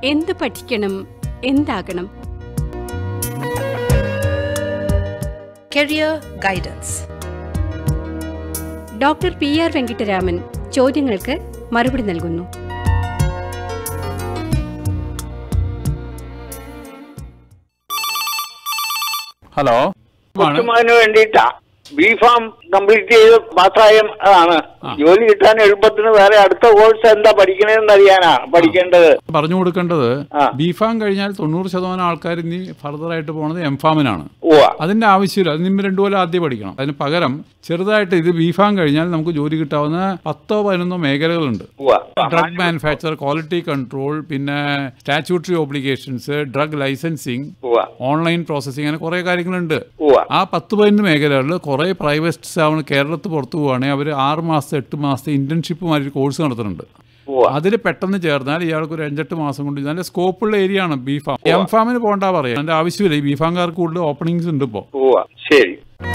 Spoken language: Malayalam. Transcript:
എന്ത് പഠിക്കണം എന്താകണം Career Guidance. Doctor P R Venkataraman ചോദ്യങ്ങൾക്ക് മറുപടി നൽകുന്നു ഹലോ കൊച്ചുമകന് വേണ്ടിയിട്ടാ ബി ഫാം കംപ്ലീറ്റ് ചെയ്ത് പാസ്സായ ആണ് ജോലി കിട്ടാൻ എളുപ്പത്തിന് വേറെ അടുത്ത കോഴ്സ് എന്താ പഠിക്കണേന്ന് അറിയാനാ പഠിക്കേണ്ടത് പറഞ്ഞു കൊടുക്കേണ്ടത് ആ. ബി ഫാം കഴിഞ്ഞാൽ തൊണ്ണൂറ് ശതമാനം ആൾക്കാർ ഇനി ഫർദർ ആയിട്ട് പോണത് എം ഫാമിനാണ് ഉവ്വ അതിന്റെ ആവശ്യമില്ല അത് നിങ്ങൾ രണ്ടു കൊല്ലം ആദ്യം പഠിക്കണം അതിന് പകരം ചെറുതായിട്ട് ഇത് ബി ഫാം കഴിഞ്ഞാൽ നമുക്ക് ജോലി കിട്ടാവുന്ന പത്തോ പതിനൊന്നോ മേഖലകളുണ്ട് ഉവ്വ ഡ്രഗ് മാനുഫാക്ചർ ക്വാളിറ്റി കൺട്രോൾ പിന്നെ സ്റ്റാച്യൂട്ടറി ഓബ്ലിഗേഷൻസ് ഡ്രഗ് ലൈസൻസിങ് ഉവ്വ ഓൺലൈൻ പ്രോസസ്സിംഗ് അങ്ങനെ കുറേ കാര്യങ്ങളുണ്ട് ഉവ്വ ആ പത്ത് പതിനൊന്ന് മേഖലകളിൽ കുറേ പ്രൈവറ്റ് സ്ഥാപനം കേരളത്തിൽ പുറത്ത് പോവുകയാണെങ്കിൽ അവർ ആറ് മാസത്തെ എട്ട് മാസത്തെ ഇന്റേൺഷിപ്പുമാതിരി കോഴ്സ് നടത്തുന്നുണ്ട് ഉവ്വ അതിൽ പെട്ടെന്ന് ചേർന്നാൽ ഇയാൾക്ക് ഒരു അഞ്ചെട്ട് മാസം കൊണ്ട് നല്ല സ്കോപ്പുള്ള ഏരിയ ആണ് ബി ഫാം എം ഫാമിന് പോകണ്ട പറയാം അതിന്റെ ആവശ്യമില്ല ഈ ബി ഫാംകാർക്ക് കൂടുതൽ ഓപ്പണിങ്സ് ഉണ്ട് ഇപ്പോൾ ഉവ്വ ശരി